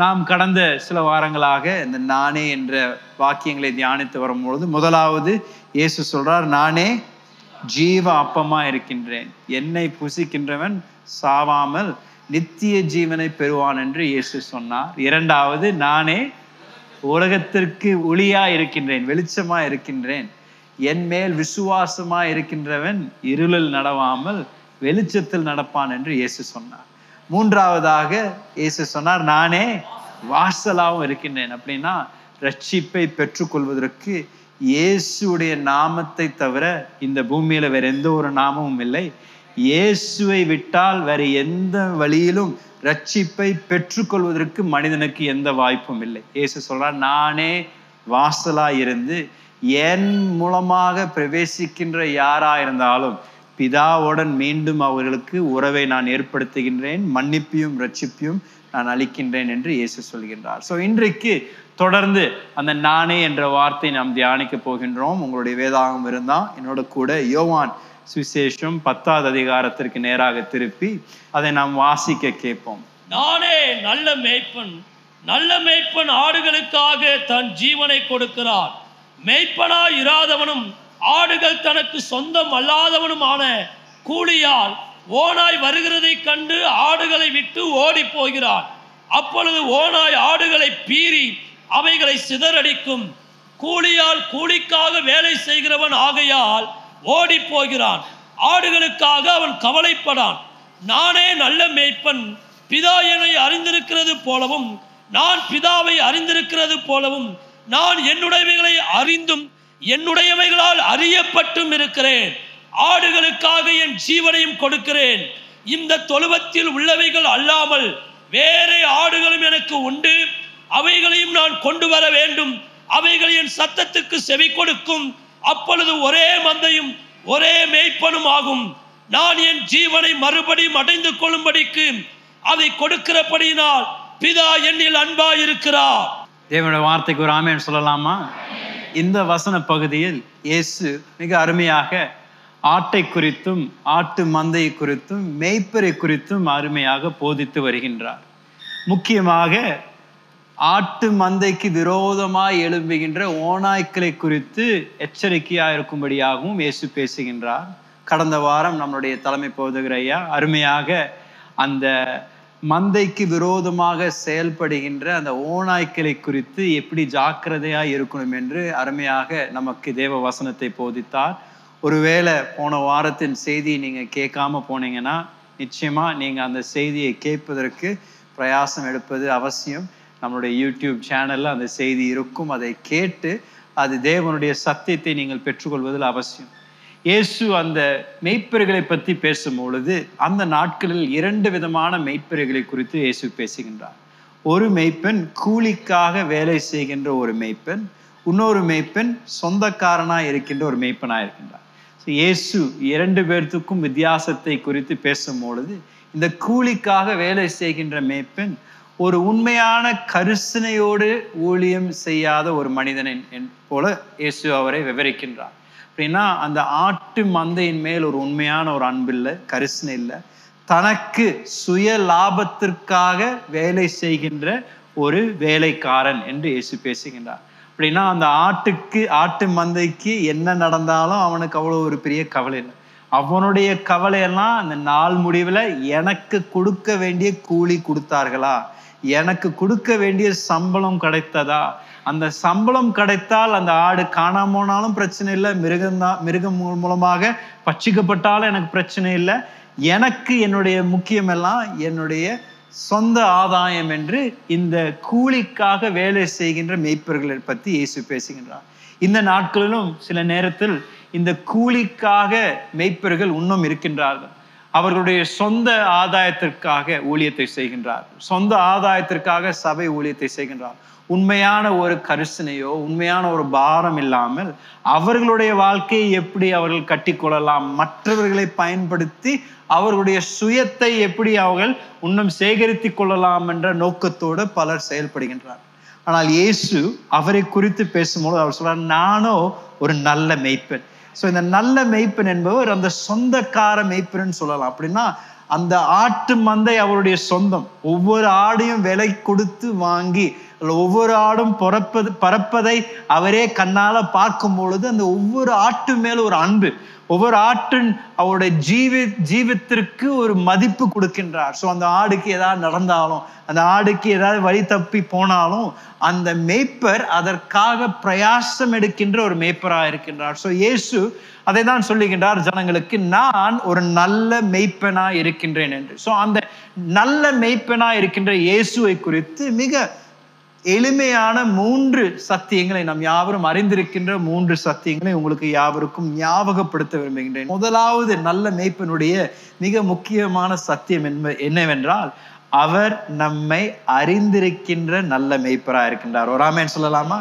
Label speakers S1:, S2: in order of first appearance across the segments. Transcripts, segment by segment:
S1: நாம் கடந்த சில வாரங்களாக இந்த நானே என்ற வாக்கியங்களை தியானித்து வரும்பொழுது முதலாவது இயேசு சொல்றார் நானே ஜீவ அப்பமா இருக்கின்றேன் என்னை புசிக்கின்றவன் சாவாமல் நித்திய ஜீவனை பெறுவான் என்று இயேசு சொன்னார் இரண்டாவது நானே உலகத்திற்கு ஒளியா இருக்கின்றேன் வெளிச்சமா இருக்கின்றேன் என் மேல் விசுவாசமா இருக்கின்றவன் இருளில் நடவாமல் வெளிச்சத்தில் நடப்பான் என்று இயேசு சொன்னார் மூன்றாவதாக இயேசு சொன்னார் நானே வாசலாவும் இருக்கின்றேன் அப்படின்னா ரட்சிப்பை பெற்றுக்கொள்வதற்கு இயேசுடைய நாமத்தை தவிர இந்த பூமியில வேற எந்த ஒரு நாமமும் இல்லை இயேசுவை விட்டால் வேற எந்த வழியிலும் ரட்சிப்பை பெற்றுக்கொள்வதற்கு மனிதனுக்கு எந்த வாய்ப்பும் இல்லை இயேசு சொல்றார் நானே வாசலா இருந்து என் மூலமாக பிரவேசிக்கின்ற யாரா இருந்தாலும் பிதாவுடன் மீண்டும் அவர்களுக்கு உறவை நான் ஏற்படுத்துகின்றேன் மன்னிப்பையும் ரட்சிப்பையும் நான் அளிக்கின்றேன் என்று இயேசு சொல்கின்றார் ஸோ இன்றைக்கு தொடர்ந்து அந்த நானே என்ற வார்த்தை நாம் தியானிக்க போகின்றோம் உங்களுடைய வேதாகம் இருந்தால் என்னோட கூட யோவான் சுவிசேஷம் பத்தாவது அதிகாரத்திற்கு நேராக திருப்பி அதை நாம் வாசிக்க கேட்போம்
S2: நானே நல்ல மேய்ப்பன் நல்ல மேய்ப்பன் ஆடுகளுக்காக தன் ஜீவனை கொடுக்கிறான் மேய்ப்பனாய் இராதவனும் ஆடுகள் தனக்கு சொந்தம் அல்லாதவனுமான கூலியால் ஓனாய் வருகிறதைக் கண்டு ஆடுகளை விட்டு ஓடி போகிறான் அப்பொழுது ஓனாய் ஆடுகளை பீறி அவைகளை சிதறடிக்கும் கூலியால் கூலிக்காக வேலை செய்கிறவன் ஆகையால் ஓடி போகிறான் ஆடுகளுக்காக அவன் கவலைப்படான் நானே நல்ல மேய்ப்பன் பிதா என்னை அறிந்திருக்கிறது போலவும் நான் பிதாவை அறிந்திருக்கிறது போலவும் நான் என்னுடையவைகளை அறிந்தும் என்னுடையவைகளால் அறியப்பட்டும் இருக்கிறேன் ஆடுகளுக்காக என் ஜீவனையும் கொடுக்கிறேன் இந்த தொழுவத்தில் உள்ளவைகள் அல்லாமல் வேறே ஆடுகளும் எனக்கு உண்டு அவைகளையும் நான் கொண்டு வர வேண்டும் அவைகள் என் சத்தத்துக்கு செவி கொடுக்கும் அப்பொழுது ஒரே மந்தையும் ஒரே மேய்ப்பனும் ஆகும் நான் என் ஜீவனை மறுபடியும் அடைந்து கொள்ளும்படிக்கு அதை கொடுக்கிறபடியினால் பிதா என்னில் அன்பாயிருக்கிறார்
S1: தேவனுடைய வார்த்தைக்கு ஒரு ஆமேன் சொல்லலாமா இந்த வசன பகுதியில் இயேசு மிக அருமையாக ஆட்டை குறித்தும் ஆட்டு மந்தை குறித்தும் மேய்ப்பரை குறித்தும் அருமையாக போதித்து வருகின்றார் முக்கியமாக ஆட்டு மந்தைக்கு விரோதமாய் எழும்புகின்ற ஓநாய்க்களை குறித்து எச்சரிக்கையாக இருக்கும்படியாகவும் இயேசு பேசுகின்றார் கடந்த வாரம் நம்மளுடைய தலைமை போதுகிற ஐயா அருமையாக அந்த மந்தைக்கு விரோதமாக செயல்படுகின்ற அந்த ஓநாய்க்களை குறித்து எப்படி ஜாக்கிரதையாக இருக்கணும் என்று அருமையாக நமக்கு தேவ வசனத்தை போதித்தார் ஒருவேளை போன வாரத்தின் செய்தியை நீங்கள் கேட்காம போனீங்கன்னா நிச்சயமா நீங்கள் அந்த செய்தியை கேட்பதற்கு பிரயாசம் எடுப்பது அவசியம் நம்மளுடைய யூடியூப் சேனல்ல அந்த செய்தி இருக்கும் அதை கேட்டு அது தேவனுடைய சத்தியத்தை நீங்கள் பெற்றுக்கொள்வதில் அவசியம் இயேசு அந்த மெய்ப்பர்களை பற்றி பேசும் பொழுது அந்த நாட்களில் இரண்டு விதமான மெய்ப்பர்களை குறித்து இயேசு பேசுகின்றார் ஒரு மெய்ப்பெண் கூலிக்காக வேலை செய்கின்ற ஒரு மெய்ப்பெண் இன்னொரு மெய்ப்பெண் சொந்தக்காரனாய் இருக்கின்ற ஒரு மெய்ப்பனாய் இருக்கின்றார் So, இயேசு இரண்டு பேர்த்துக்கும் வித்தியாசத்தை குறித்து பேசும் பொழுது இந்த கூலிக்காக வேலை செய்கின்ற மேய்ப்பெண் ஒரு உண்மையான கரிசனையோடு ஊழியம் செய்யாத ஒரு மனிதனை என் போல இயேசு அவரை விவரிக்கின்றார் அப்படின்னா அந்த ஆட்டு மந்தையின் மேல் ஒரு உண்மையான ஒரு அன்பு இல்லை கரிசனை இல்லை தனக்கு சுய லாபத்திற்காக வேலை செய்கின்ற ஒரு வேலைக்காரன் என்று இயேசு பேசுகின்றார் அப்படின்னா அந்த ஆட்டுக்கு ஆட்டு மந்தைக்கு என்ன நடந்தாலும் அவனுக்கு அவ்வளோ ஒரு பெரிய கவலை இல்லை அவனுடைய கவலையெல்லாம் அந்த நாள் முடிவில் எனக்கு கொடுக்க வேண்டிய கூலி கொடுத்தார்களா எனக்கு கொடுக்க வேண்டிய சம்பளம் கிடைத்ததா அந்த சம்பளம் கிடைத்தால் அந்த ஆடு காணாம போனாலும் பிரச்சனை இல்லை மிருகம்தான் மிருகம் மூ- மூலமாக பட்சிக்கப்பட்டாலும் எனக்கு பிரச்சனை இல்லை எனக்கு என்னுடைய முக்கியமெல்லாம் என்னுடைய சொந்த ஆதாயம் என்று இந்த கூலிக்காக வேலை செய்கின்ற மேய்ப்பர்களை பற்றி இயேசு பேசுகின்றார் இந்த நாட்களிலும் சில நேரத்தில் இந்த கூலிக்காக மேய்ப்பர்கள் இன்னும் இருக்கின்றார்கள் அவர்களுடைய சொந்த ஆதாயத்திற்காக ஊழியத்தை செய்கின்றார் சொந்த ஆதாயத்திற்காக சபை ஊழியத்தை செய்கின்றார் உண்மையான ஒரு கரிசனையோ உண்மையான ஒரு பாரம் இல்லாமல் அவர்களுடைய வாழ்க்கையை எப்படி அவர்கள் கட்டிக்கொள்ளலாம் மற்றவர்களை பயன்படுத்தி அவர்களுடைய சுயத்தை எப்படி அவர்கள் இன்னும் சேகரித்து கொள்ளலாம் என்ற நோக்கத்தோடு பலர் செயல்படுகின்றார் ஆனால் இயேசு அவரை குறித்து பேசும்போது அவர் சொல்றார் நானோ ஒரு நல்ல மெய்ப்பெண் ஸோ இந்த நல்ல மெய்ப்பெண் என்பவர் அந்த சொந்தக்கார மெய்ப்பெண் சொல்லலாம் அப்படின்னா அந்த ஆட்டு மந்தை அவருடைய சொந்தம் ஒவ்வொரு ஆடையும் விலை கொடுத்து வாங்கி அதுல ஒவ்வொரு ஆடும் பிறப்பது பறப்பதை அவரே கண்ணால பார்க்கும் பொழுது அந்த ஒவ்வொரு ஆட்டு மேல ஒரு அன்பு ஒவ்வொரு ஆட்டின் அவருடைய ஜீவி ஜீவத்திற்கு ஒரு மதிப்பு கொடுக்கின்றார் ஸோ அந்த ஆடுக்கு ஏதாவது நடந்தாலும் அந்த ஆடுக்கு ஏதாவது வழி தப்பி போனாலும் அந்த மேய்ப்பர் அதற்காக பிரயாசம் எடுக்கின்ற ஒரு மேய்ப்பராக இருக்கின்றார் ஸோ இயேசு அதை தான் சொல்லுகின்றார் ஜனங்களுக்கு நான் ஒரு நல்ல மெய்ப்பனா இருக்கின்றேன் என்று ஸோ அந்த நல்ல மெய்ப்பனா இருக்கின்ற இயேசுவை குறித்து மிக எளிமையான மூன்று சத்தியங்களை நாம் யாவரும் அறிந்திருக்கின்ற மூன்று சத்தியங்களை உங்களுக்கு யாவருக்கும் ஞாபகப்படுத்த விரும்புகின்றேன் முதலாவது நல்ல மேய்ப்பனுடைய மிக முக்கியமான சத்தியம் என்ப என்னவென்றால் அவர் நம்மை அறிந்திருக்கின்ற நல்ல மேய்ப்பராக இருக்கின்றார் ஒரு ஆமேன் சொல்லலாமா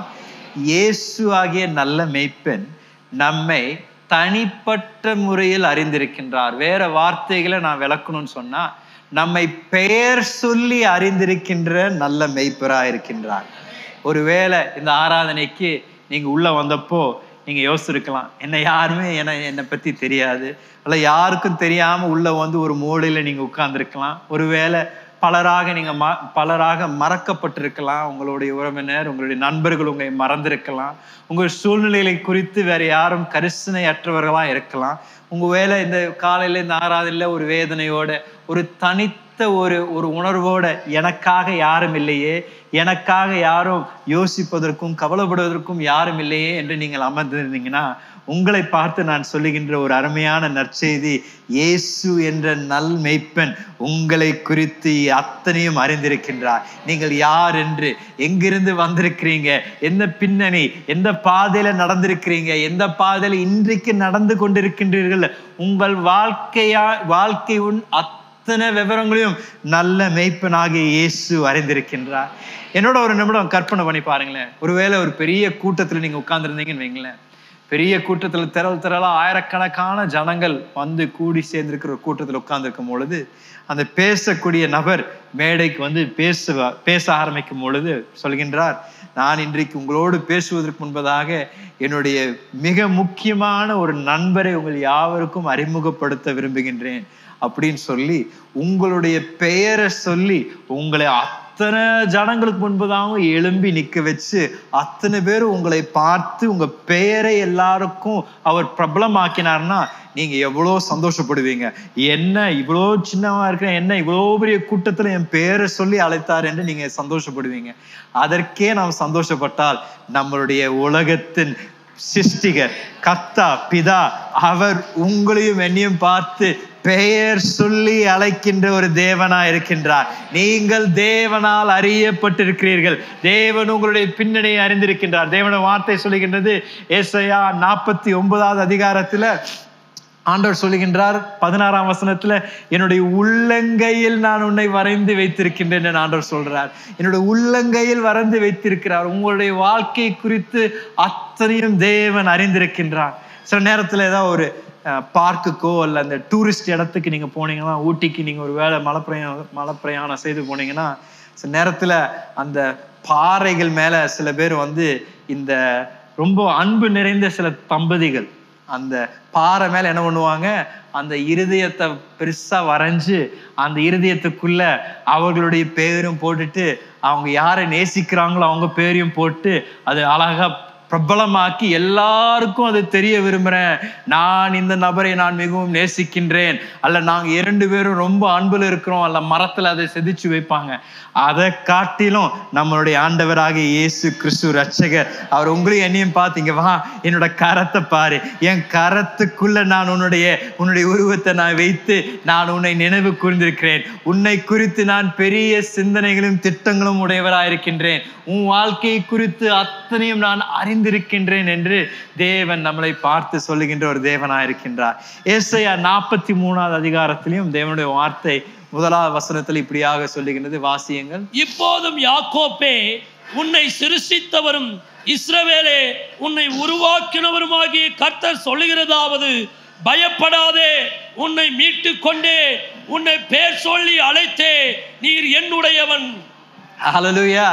S1: இயேசு ஆகிய நல்ல மேய்ப்பன் நம்மை தனிப்பட்ட முறையில் அறிந்திருக்கின்றார் வேற வார்த்தைகளை நான் விளக்கணும்னு சொன்னா நம்மை பெயர் சொல்லி அறிந்திருக்கின்ற நல்ல மெய்ப்பரா இருக்கின்றார் ஒருவேளை இந்த ஆராதனைக்கு நீங்க உள்ள வந்தப்போ நீங்க யோசிச்சிருக்கலாம் என்ன யாருமே என்ன என்னை பத்தி தெரியாது அல்ல யாருக்கும் தெரியாம உள்ள வந்து ஒரு மூலையில நீங்க உட்கார்ந்துருக்கலாம் ஒருவேளை பலராக நீங்க ம பலராக மறக்கப்பட்டிருக்கலாம் உங்களுடைய உறவினர் உங்களுடைய நண்பர்கள் உங்களை மறந்திருக்கலாம் உங்கள் சூழ்நிலைகளை குறித்து வேற யாரும் கரிசனையற்றவர்களா இருக்கலாம் உங்க வேலை இந்த காலையில இந்த ஆறாவதுல ஒரு வேதனையோட ஒரு தனித்த ஒரு ஒரு உணர்வோட எனக்காக யாரும் இல்லையே எனக்காக யாரும் யோசிப்பதற்கும் கவலைப்படுவதற்கும் யாரும் இல்லையே என்று நீங்கள் அமர்ந்திருந்தீங்கன்னா உங்களை பார்த்து நான் சொல்லுகின்ற ஒரு அருமையான நற்செய்தி இயேசு என்ற நல் மெய்ப்பன் உங்களை குறித்து அத்தனையும் அறிந்திருக்கின்றார் நீங்கள் யார் என்று எங்கிருந்து வந்திருக்கிறீங்க எந்த பின்னணி எந்த பாதையில நடந்திருக்கிறீங்க எந்த பாதையில இன்றைக்கு நடந்து கொண்டிருக்கின்றீர்கள் உங்கள் வாழ்க்கையா வாழ்க்கை உன் அத்தனை விவரங்களையும் நல்ல மெய்ப்பனாகிய இயேசு அறிந்திருக்கின்றார் என்னோட ஒரு நிமிடம் கற்பனை பண்ணி பாருங்களேன் ஒருவேளை ஒரு பெரிய கூட்டத்துல நீங்க உட்கார்ந்துருந்தீங்கன்னு வைங்களேன் பெரிய கூட்டத்துல திரள் திரளா ஆயிரக்கணக்கான ஜனங்கள் வந்து கூடி சேர்ந்திருக்கிற ஒரு கூட்டத்தில் உட்கார்ந்துருக்கும் பொழுது அந்த பேசக்கூடிய நபர் மேடைக்கு வந்து பேச பேச ஆரம்பிக்கும் பொழுது சொல்கின்றார் நான் இன்றைக்கு உங்களோடு பேசுவதற்கு முன்பதாக என்னுடைய மிக முக்கியமான ஒரு நண்பரை உங்கள் யாவருக்கும் அறிமுகப்படுத்த விரும்புகின்றேன் அப்படின்னு சொல்லி உங்களுடைய பெயரை சொல்லி உங்களை அத்தனை ஜனங்களுக்கு முன்பதாகவும் எழும்பி நிக்க வச்சு அத்தனை பேர் உங்களை பார்த்து உங்க பெயரை எல்லாருக்கும் அவர் பிரபலமாக்கினார்னா நீங்க எவ்வளோ சந்தோஷப்படுவீங்க என்ன இவ்வளோ சின்னவா இருக்கிற என்ன இவ்வளோ பெரிய கூட்டத்துல என் பெயரை சொல்லி அழைத்தார் என்று நீங்க சந்தோஷப்படுவீங்க அதற்கே நாம் சந்தோஷப்பட்டால் நம்மளுடைய உலகத்தின் சிருஷ்டிகர் கத்தா பிதா அவர் உங்களையும் என்னையும் பார்த்து பெயர் சொல்லி அழைக்கின்ற ஒரு தேவனா இருக்கின்றார் நீங்கள் தேவனால் அறியப்பட்டிருக்கிறீர்கள் தேவன் உங்களுடைய பின்னணியை அறிந்திருக்கின்றார் தேவன வார்த்தை சொல்லுகின்றது ஏசையா நாற்பத்தி ஒன்பதாவது அதிகாரத்துல ஆண்டவர் சொல்லுகின்றார் பதினாறாம் வசனத்துல என்னுடைய உள்ளங்கையில் நான் உன்னை வரைந்து வைத்திருக்கின்றேன் என்று ஆண்டவர் சொல்றார் என்னுடைய உள்ளங்கையில் வரைந்து வைத்திருக்கிறார் உங்களுடைய வாழ்க்கை குறித்து அத்தனையும் தேவன் அறிந்திருக்கின்றார் சில நேரத்துல ஏதாவது ஒரு பார்க்குக்கோ அல்ல அந்த டூரிஸ்ட் இடத்துக்கு நீங்க போனீங்கன்னா ஊட்டிக்கு நீங்க ஒரு வேலை மலை பிரயாணம் மலை பிரயாணம் செய்து போனீங்கன்னா சில நேரத்துல அந்த பாறைகள் மேல சில பேர் வந்து இந்த ரொம்ப அன்பு நிறைந்த சில தம்பதிகள் அந்த பாறை மேல என்ன பண்ணுவாங்க அந்த இருதயத்தை பெருசா வரைஞ்சு அந்த இருதயத்துக்குள்ள அவர்களுடைய பேரும் போட்டுட்டு அவங்க யாரை நேசிக்கிறாங்களோ அவங்க பேரையும் போட்டு அது அழகா பிரபலமாக்கி எல்லாருக்கும் அது தெரிய விரும்புறேன் நான் இந்த நபரை நான் மிகவும் நேசிக்கின்றேன் அல்ல நாங்க இரண்டு பேரும் ரொம்ப அன்புல இருக்கிறோம் அல்ல மரத்துல அதை செதுச்சு வைப்பாங்க அதை காட்டிலும் நம்மளுடைய ஆண்டவராக இயேசு கிறிஸ்து ரட்சகர் அவர் உங்களையும் என்னையும் பார்த்தீங்க வா என்னோட கரத்தை பாரு என் கரத்துக்குள்ள நான் உன்னுடைய உன்னுடைய உருவத்தை நான் வைத்து நான் உன்னை நினைவு கூர்ந்திருக்கிறேன் உன்னை குறித்து நான் பெரிய சிந்தனைகளும் திட்டங்களும் உடையவராக இருக்கின்றேன் உன் வாழ்க்கையை குறித்து அத்தனையும் நான் அறிந்திருக்கின்றேன் என்று தேவன் நம்மளை பார்த்து சொல்லுகின்ற ஒரு தேவனாக இருக்கின்றார் ஏசையா நாற்பத்தி மூணாவது அதிகாரத்திலையும் தேவனுடைய வார்த்தை முதலாவது வசனத்தில் இப்படியாக சொல்லுகின்றது வாசியங்கள்
S2: இப்போதும் யாக்கோப்பே உன்னை சிருஷ்டித்தவரும் இஸ்ரவேலே உன்னை உருவாக்கினவருமாகிய கர்த்தர் சொல்லுகிறதாவது பயப்படாதே உன்னை மீட்டு கொண்டே உன்னை பேர் சொல்லி அழைத்தே நீர் என்னுடையவன்
S1: ஹalleluya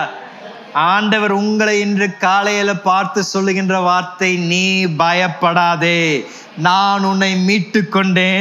S1: ஆண்டவர் உங்களை இன்று காலையில பார்த்து சொல்லுகின்ற வார்த்தை நீ பயப்படாதே நான் உன்னை மீட்டு கொண்டேன்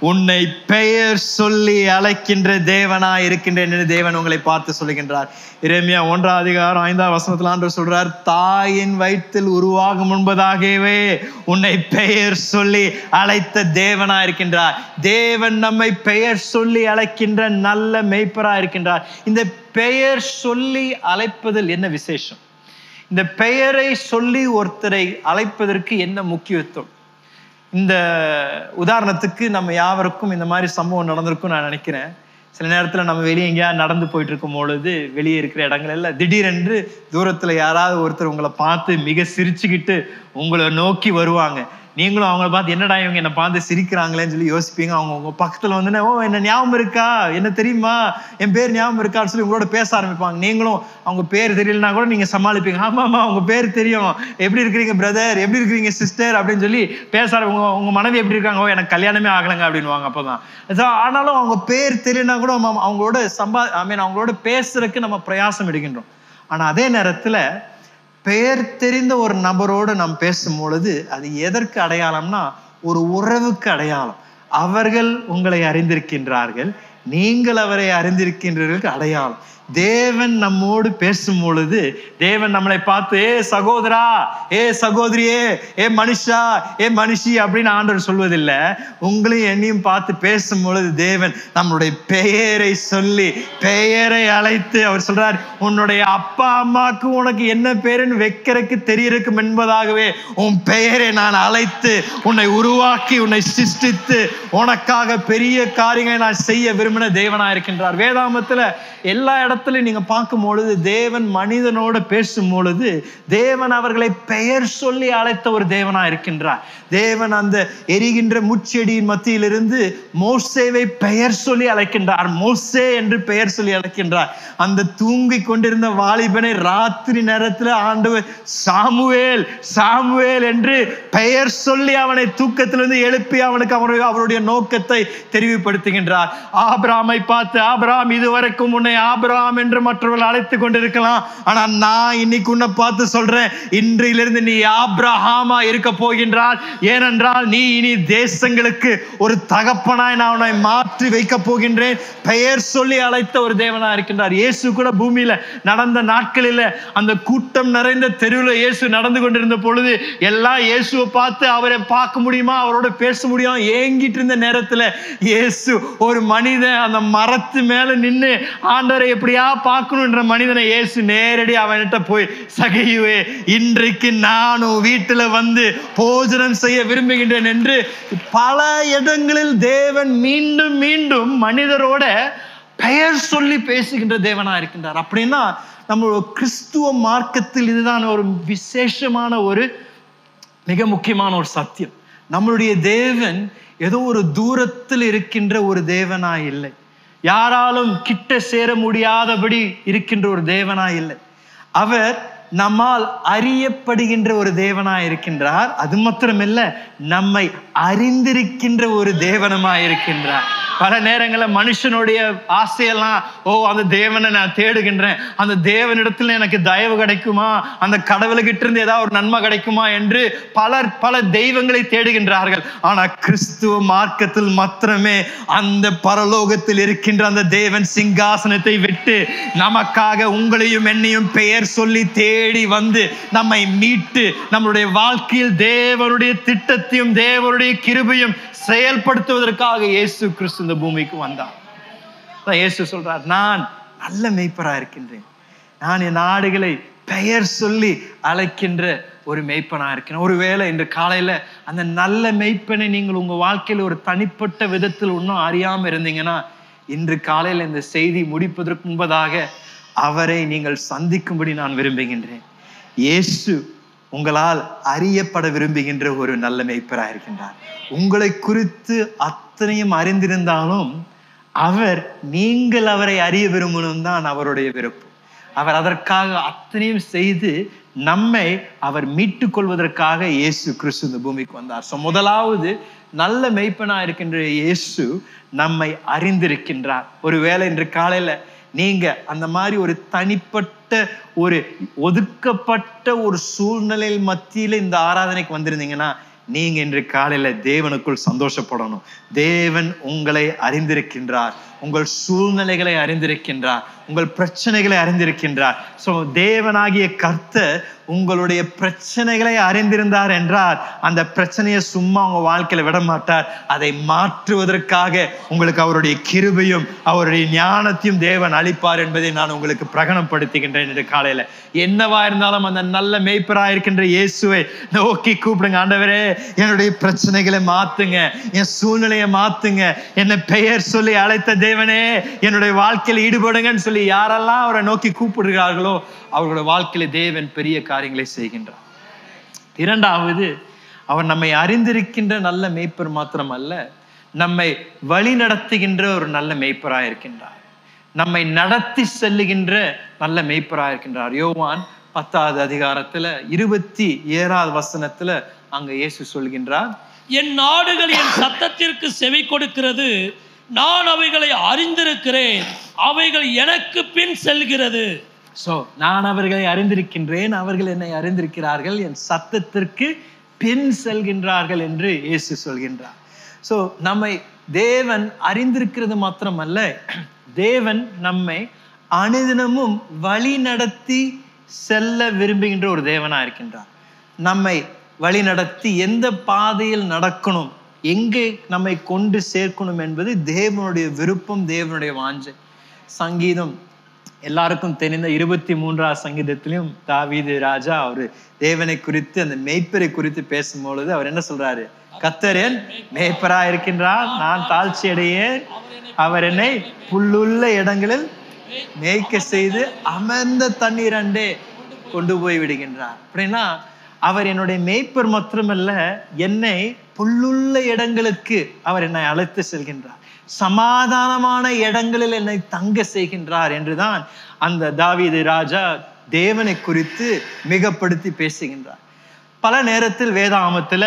S3: உன்னை பெயர் சொல்லி அழைக்கின்ற தேவனாய் இருக்கின்றேன் என்று தேவன் உங்களை பார்த்து சொல்லுகின்றார் இரேமியா ஒன்றாம் அதிகாரம் ஐந்தாம் வசனத்தில் ஆண்டவர் சொல்றார் தாயின் வயிற்றில் உருவாகும் முன்பதாகவே உன்னை பெயர் சொல்லி அழைத்த தேவனா இருக்கின்றார் தேவன் நம்மை பெயர் சொல்லி அழைக்கின்ற நல்ல மெய்ப்பரா இருக்கின்றார் இந்த பெயர் சொல்லி அழைப்பதில் என்ன விசேஷம் இந்த பெயரை சொல்லி ஒருத்தரை அழைப்பதற்கு என்ன முக்கியத்துவம் இந்த உதாரணத்துக்கு நம்ம யாவருக்கும் இந்த மாதிரி சம்பவம் நடந்திருக்கும் நான் நினைக்கிறேன் சில நேரத்தில் நம்ம வெளியே எங்கேயா நடந்து போயிட்டு இருக்கும் பொழுது வெளியே இருக்கிற இடங்கள் எல்லாம் திடீரென்று தூரத்தில் யாராவது ஒருத்தர் உங்களை பார்த்து மிக சிரிச்சுக்கிட்டு உங்களை நோக்கி வருவாங்க நீங்களும் அவங்கள பார்த்து என்னடா இவங்க என்னை பார்த்து சிரிக்கிறாங்களேன்னு சொல்லி யோசிப்பீங்க அவங்க உங்க பக்கத்துல வந்து ஓ என்ன ஞாபகம் இருக்கா என்ன தெரியுமா என் பேர் ஞாபகம் இருக்கான்னு சொல்லி உங்களோட பேச ஆரம்பிப்பாங்க நீங்களும் அவங்க பேர் தெரியலனா கூட நீங்க சமாளிப்பீங்க ஆமாமா உங்க பேர் தெரியும் எப்படி இருக்கிறீங்க பிரதர் எப்படி இருக்கிறீங்க சிஸ்டர் அப்படின்னு சொல்லி பேச ஆரம்பி- உங்க உங்க மனைவி எப்படி இருக்காங்க ஓ எனக்கு கல்யாணமே ஆகலைங்க அப்படின்வாங்க அப்பதான் So, ஆனாலும் அவங்க பேர் தெரியலனா கூட நம்ம அவங்களோட சம்பா ஐ மீன் அவங்களோட பேசுறதுக்கு நம்ம பிரயாசம் எடுக்கின்றோம் ஆனா அதே நேரத்துல பெயர் தெரிந்த ஒரு நபரோடு நாம் பேசும் பொழுது அது எதற்கு அடையாளம்னா ஒரு உறவுக்கு அடையாளம் அவர்கள் உங்களை அறிந்திருக்கின்றார்கள் நீங்கள் அவரை அறிந்திருக்கின்றவர்களுக்கு அடையாளம் தேவன் நம்மோடு பேசும் பொழுது தேவன் நம்மளை பார்த்து ஏ சகோதரா ஏ சகோதரியே ஏ மனுஷா ஏ மனுஷி அப்படின்னு ஆண்டவர் சொல்வதில்லை உங்களையும் என்னையும் பார்த்து பேசும் பொழுது தேவன் நம்மளுடைய பெயரை சொல்லி பெயரை அழைத்து அவர் சொல்றார் உன்னுடைய அப்பா அம்மாக்கு உனக்கு என்ன பேருன்னு வைக்கிறதுக்கு தெரியறக்கும் என்பதாகவே உன் பெயரை நான் அழைத்து உன்னை உருவாக்கி உன்னை சிருஷ்டித்து உனக்காக பெரிய காரியங்களை நான் செய்ய விரும்பின தேவனா இருக்கின்றார் வேதாமத்துல எல்லா இடத்துலயும் நீங்க பார்க்கும் பொழுது தேவன் மனிதனோடு பேசும் பொழுது தேவன் அவர்களை பெயர் சொல்லி அழைத்த ஒரு தேவனா இருக்கின்றார் தேவன் அந்த எரிகின்ற முச்செடியின் மத்தியிலிருந்து மோசேவை பெயர் சொல்லி அழைக்கின்றார் மோசே என்று பெயர் சொல்லி அழைக்கின்றார் அந்த தூங்கி கொண்டிருந்த வாலிபனை ராத்திரி நேரத்துல ஆண்டவர் சாமுவேல் சாமுவேல் என்று பெயர் சொல்லி அவனை தூக்கத்திலிருந்து எழுப்பி அவனுக்கு அவனுடைய அவருடைய நோக்கத்தை தெரிவுபடுத்துகின்றார் ஆபிராமை பார்த்து ஆபிராம் இதுவரைக்கும் உன்னை ஆபிராம் என்று மற்றவர்கள் அழைத்து கொண்டிருக்கலாம் ஆனா நான் இன்னைக்கு உன்னை பார்த்து சொல்றேன் இன்றிலிருந்து நீ ஆபிரஹாமா இருக்க போகின்றால் ஏனென்றால் நீ இனி தேசங்களுக்கு ஒரு தகப்பனாய் நான் உன்னை மாற்றி வைக்க போகின்றேன் பெயர் சொல்லி அழைத்த ஒரு தேவனா இருக்கின்றார் இயேசு கூட பூமியில நடந்த நாட்களில் அந்த கூட்டம் நிறைந்த தெருவில் இயேசு நடந்து கொண்டிருந்த பொழுது எல்லாம் இயேசுவை பார்த்து அவரை பார்க்க முடியுமா அவரோட பேச முடியும் ஏங்கிட்டு இருந்த நேரத்துல இயேசு ஒரு மனிதன் அந்த மரத்து மேல நின்னு ஆண்டவரை எப்படியா பார்க்கணுன்ற மனிதனை இயேசு நேரடி அவன்கிட்ட போய் சகையுவே இன்றைக்கு நானும் வீட்டுல வந்து போஜனம் செய்ய விரும்புகின்றேன் என்று பல இடங்களில் தேவன் மீண்டும் மீண்டும் மனிதரோட பெயர் சொல்லி பேசுகின்ற தேவனா இருக்கின்றார் அப்படின்னா நம்ம கிறிஸ்துவ மார்க்கத்தில் இதுதான் ஒரு விசேஷமான ஒரு மிக முக்கியமான ஒரு சத்தியம் நம்மளுடைய தேவன் ஏதோ ஒரு தூரத்தில் இருக்கின்ற ஒரு தேவனா இல்லை யாராலும் கிட்ட சேர முடியாதபடி இருக்கின்ற ஒரு தேவனா இல்லை அவர் நம்மால் அறியப்படுகின்ற ஒரு தேவனா இருக்கின்றார் அது மாத்திரமில்ல நம்மை அறிந்திருக்கின்ற ஒரு தேவனமா இருக்கின்றார் பல நேரங்களில் மனுஷனுடைய ஆசையெல்லாம் ஓ அந்த தேவனை நான் தேடுகின்றேன் அந்த தேவனிடத்தில் எனக்கு தயவு கிடைக்குமா அந்த கடவுளுக்கிட்ட இருந்து ஏதாவது ஒரு நன்மை கிடைக்குமா என்று பலர் பல தெய்வங்களை தேடுகின்றார்கள் ஆனா கிறிஸ்துவ மார்க்கத்தில் மாத்திரமே அந்த பரலோகத்தில் இருக்கின்ற அந்த தேவன் சிங்காசனத்தை விட்டு நமக்காக உங்களையும் என்னையும் பெயர் சொல்லி தேடி வந்து நம்மை மீட்டு நம்மளுடைய வாழ்க்கையில் தேவனுடைய திட்டத்தையும் தேவனுடைய கிருபையும் செயல்படுத்துவதற்காக இயேசு கிறிஸ்து இந்த பூமிக்கு வந்தார் அதான் இயேசு சொல்றார் நான் நல்ல மெய்ப்பரா இருக்கின்றேன் நான் என் நாடுகளை பெயர் சொல்லி அழைக்கின்ற ஒரு மெய்ப்பனா இருக்கிறேன் ஒருவேளை இன்று காலையில அந்த நல்ல மெய்ப்பனை நீங்கள் உங்க வாழ்க்கையில ஒரு தனிப்பட்ட விதத்தில் இன்னும் அறியாம இருந்தீங்கன்னா இன்று காலையில இந்த செய்தி முடிப்பதற்கு முன்பதாக அவரை நீங்கள் சந்திக்கும்படி நான் விரும்புகின்றேன் இயேசு உங்களால் அறியப்பட விரும்புகின்ற ஒரு நல்ல மெய்ப்பரா இருக்கின்றார் உங்களை குறித்து அத்தனையும் அறிந்திருந்தாலும் அவர் நீங்கள் அவரை அறிய விரும்பணும் தான் அவருடைய விருப்பம் அவர் அதற்காக அத்தனையும் செய்து நம்மை அவர் மீட்டுக் கொள்வதற்காக இயேசு கிறிஸ்து இந்த பூமிக்கு வந்தார் ஸோ முதலாவது நல்ல மெய்ப்பனா இருக்கின்ற இயேசு நம்மை அறிந்திருக்கின்றார் ஒருவேளை இன்று காலையில நீங்க அந்த மாதிரி ஒரு தனிப்பட்ட ஒரு ஒதுக்கப்பட்ட ஒரு சூழ்நிலையில் மத்தியில இந்த ஆராதனைக்கு வந்திருந்தீங்கன்னா நீங்க இன்று காலையில தேவனுக்குள் சந்தோஷப்படணும் தேவன் உங்களை அறிந்திருக்கின்றார் உங்கள் சூழ்நிலைகளை அறிந்திருக்கின்றார் உங்கள் பிரச்சனைகளை அறிந்திருக்கின்றார் ஸோ தேவனாகிய கர்த்தர் உங்களுடைய பிரச்சனைகளை அறிந்திருந்தார் என்றால் அந்த பிரச்சனையை சும்மா உங்க வாழ்க்கையில விட மாட்டார் அதை மாற்றுவதற்காக உங்களுக்கு அவருடைய கிருபையும் அவருடைய ஞானத்தையும் தேவன் அளிப்பார் என்பதை நான் உங்களுக்கு பிரகடனப்படுத்துகின்றேன் இன்று காலையில என்னவா இருந்தாலும் அந்த நல்ல மேய்ப்பரா இருக்கின்ற இயேசுவை நோக்கி கூப்பிடுங்க ஆண்டவரே என்னுடைய பிரச்சனைகளை மாத்துங்க என் சூழ்நிலையை மாத்துங்க என்னை பெயர் சொல்லி அழைத்த தேவனே என்னுடைய வாழ்க்கையில் ஈடுபடுங்கன்னு சொல்லி யாரெல்லாம் அவரை நோக்கி கூப்பிடுகிறார்களோ அவர்களுடைய வாழ்க்கையில தேவன் பெரிய காரியங்களை செய்கின்றார் இரண்டாவது அவர் நம்மை அறிந்திருக்கின்ற நல்ல மேய்ப்பர் மாத்திரமல்ல நம்மை வழி நடத்துகின்ற ஒரு நல்ல மேய்ப்பராக இருக்கின்றார் நம்மை நடத்தி செல்லுகின்ற நல்ல மேய்ப்பராக இருக்கின்றார் யோவான் பத்தாவது அதிகாரத்துல இருபத்தி ஏழாவது வசனத்துல அங்க இயேசு சொல்கின்றார்
S2: என் நாடுகள் என் சத்தத்திற்கு செவி கொடுக்கிறது நான் அவைகளை அறிந்திருக்கிறேன் அவைகள் எனக்கு பின் செல்கிறது
S3: சோ நான் அவர்களை அறிந்திருக்கின்றேன் அவர்கள் என்னை அறிந்திருக்கிறார்கள் என் சத்தத்திற்கு பின் செல்கின்றார்கள் என்று இயேசு சொல்கின்றார் சோ நம்மை தேவன் அறிந்திருக்கிறது மாத்திரமல்ல தேவன் நம்மை அனுதினமும் வழி நடத்தி செல்ல விரும்புகின்ற ஒரு தேவனா இருக்கின்றார் நம்மை வழி நடத்தி எந்த பாதையில் நடக்கணும் எங்கே நம்மை கொண்டு சேர்க்கணும் என்பது தேவனுடைய விருப்பம் தேவனுடைய வாஞ்சை சங்கீதம் எல்லாருக்கும் தெரிந்த இருபத்தி மூன்றாவது சங்கீதத்திலையும் தாவீது ராஜா அவரு தேவனை குறித்து அந்த மேய்ப்பரை குறித்து பேசும்பொழுது அவர் என்ன சொல்றாரு கத்தரேன் மேய்ப்பரா இருக்கின்றார் நான் தாழ்ச்சி அடையேன் அவர் என்னை புல்லுள்ள இடங்களில் மேய்க்க செய்து அமர்ந்த தண்ணீர் அண்டே கொண்டு போய் விடுகின்றார் அப்படின்னா அவர் என்னுடைய மேய்ப்பர் மாத்திரமல்ல என்னை புல்லுள்ள இடங்களுக்கு அவர் என்னை அழைத்து செல்கின்றார் சமாதானமான இடங்களில் என்னை தங்க செய்கின்றார் என்றுதான் அந்த தாவீது ராஜா தேவனை குறித்து மிகப்படுத்தி பேசுகின்றார் பல நேரத்தில் வேதாமத்துல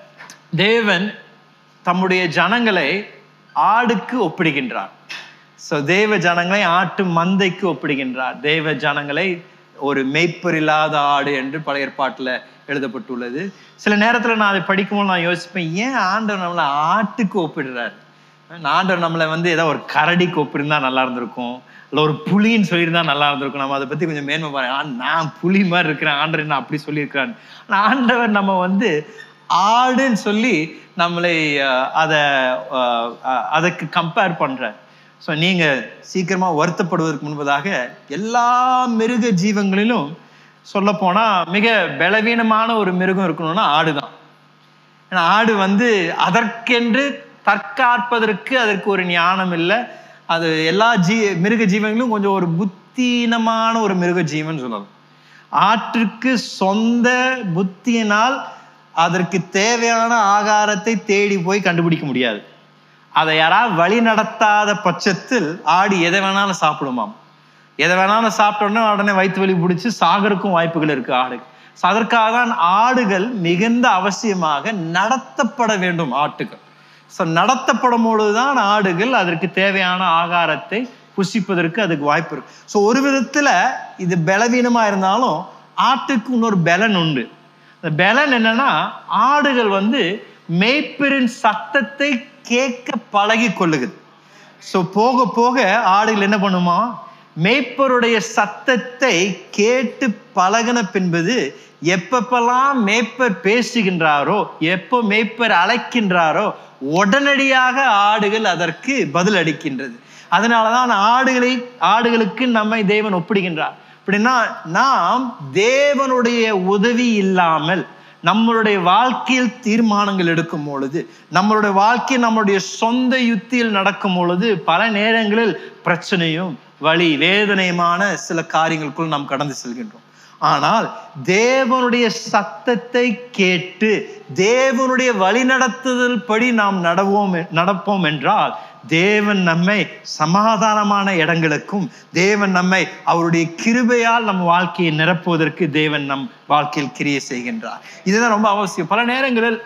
S3: தேவன் தம்முடைய ஜனங்களை ஆடுக்கு ஒப்பிடுகின்றார் ஸோ தேவ ஜனங்களை ஆட்டு மந்தைக்கு ஒப்பிடுகின்றார் தேவ ஜனங்களை ஒரு மேய்ப்பர் இல்லாத ஆடு என்று பழைய ஏற்பாட்டில் எழுதப்பட்டுள்ளது சில நேரத்தில் நான் அதை படிக்கும்போது நான் யோசிப்பேன் ஏன் ஆண்டவர் நம்மளை ஆட்டுக்கு ஒப்பிடுறாரு ஆண்டவர் நம்மளை வந்து ஏதோ ஒரு கரடிக்கு ஒப்பிருந்தா நல்லா இருந்திருக்கும் இல்லை ஒரு புலின்னு சொல்லியிருந்தா நல்லா இருந்திருக்கும் நம்ம அதை பற்றி கொஞ்சம் மேன்மை பாருங்க ஆ, நான் புலி மாதிரி இருக்கிறேன் ஆண்டவர் என்ன அப்படி சொல்லியிருக்கிறான் ஆனா ஆண்டவர் நம்ம வந்து ஆடுன்னு சொல்லி நம்மளை அஹ், அதை அஹ், அஹ், அதுக்கு கம்பேர் பண்றார் ஸோ நீங்க சீக்கிரமா வருத்தப்படுவதற்கு முன்பதாக எல்லா மிருக ஜீவங்களிலும் சொல்ல போனா மிக பலவீனமான ஒரு மிருகம் இருக்கணும்னா ஆடுதான் ஏன்னா ஆடு வந்து அதற்கென்று தற்காப்பதற்கு அதற்கு ஒரு ஞானம் இல்லை அது எல்லா ஜீ மிருக ஜீவங்களும் கொஞ்சம் ஒரு புத்தீனமான ஒரு மிருக ஜீவன் சொல்லலாம் ஆற்றுக்கு சொந்த புத்தியினால் அதற்கு தேவையான ஆகாரத்தை தேடி போய் கண்டுபிடிக்க முடியாது அதை யாராவது வழி நடத்தாத பட்சத்தில் ஆடு எதை வேணாலும் சாப்பிடுமாம் எதை வேணாலும் சாப்பிட்டோன்னே உடனே வயிற்று வலி பிடிச்சி சாகருக்கும் வாய்ப்புகள் இருக்கு ஆடு So அதற்காக தான் ஆடுகள் மிகுந்த அவசியமாக நடத்தப்பட வேண்டும் ஆட்டுகள் ஸோ நடத்தப்படும் பொழுதுதான் ஆடுகள் அதற்கு தேவையான ஆகாரத்தை புசிப்பதற்கு அதுக்கு வாய்ப்பு இருக்கு ஸோ ஒரு விதத்துல இது பலவீனமா இருந்தாலும் ஆட்டுக்கு இன்னொரு பலன் உண்டு அந்த பலன் என்னன்னா ஆடுகள் வந்து மேய்ப்பரின் சத்தத்தை கேட்க பழகி கொள்ளுகுது ஸோ போக போக ஆடுகள் என்ன பண்ணுமா மேய்ப்பருடைய சத்தத்தை கேட்டு பழகின பின்பது எப்பப்பெல்லாம் மேய்ப்பர் பேசுகின்றாரோ எப்போ மேய்ப்பர் அழைக்கின்றாரோ உடனடியாக ஆடுகள் அதற்கு பதில் அளிக்கின்றது அதனாலதான் ஆடுகளை ஆடுகளுக்கு நம்மை தேவன் ஒப்பிடுகின்றார் அப்படின்னா நாம் தேவனுடைய உதவி இல்லாமல் நம்மளுடைய வாழ்க்கையில் தீர்மானங்கள் எடுக்கும் பொழுது நம்மளுடைய வாழ்க்கை நம்மளுடைய சொந்த யுத்தியில் நடக்கும் பொழுது பல நேரங்களில் பிரச்சனையும் வலி வேதனையுமான சில காரியங்களுக்குள் நாம் கடந்து செல்கின்றோம் ஆனால் தேவனுடைய சத்தத்தை கேட்டு தேவனுடைய வழிநடத்துதல் படி நாம் நடவோம் நடப்போம் என்றால் தேவன் நம்மை சமாதானமான இடங்களுக்கும் தேவன் நம்மை அவருடைய கிருபையால் நம் வாழ்க்கையை நிரப்புவதற்கு தேவன் நம் வாழ்க்கையில் கிரியை செய்கின்றார் இதுதான் ரொம்ப அவசியம் பல நேரங்களில்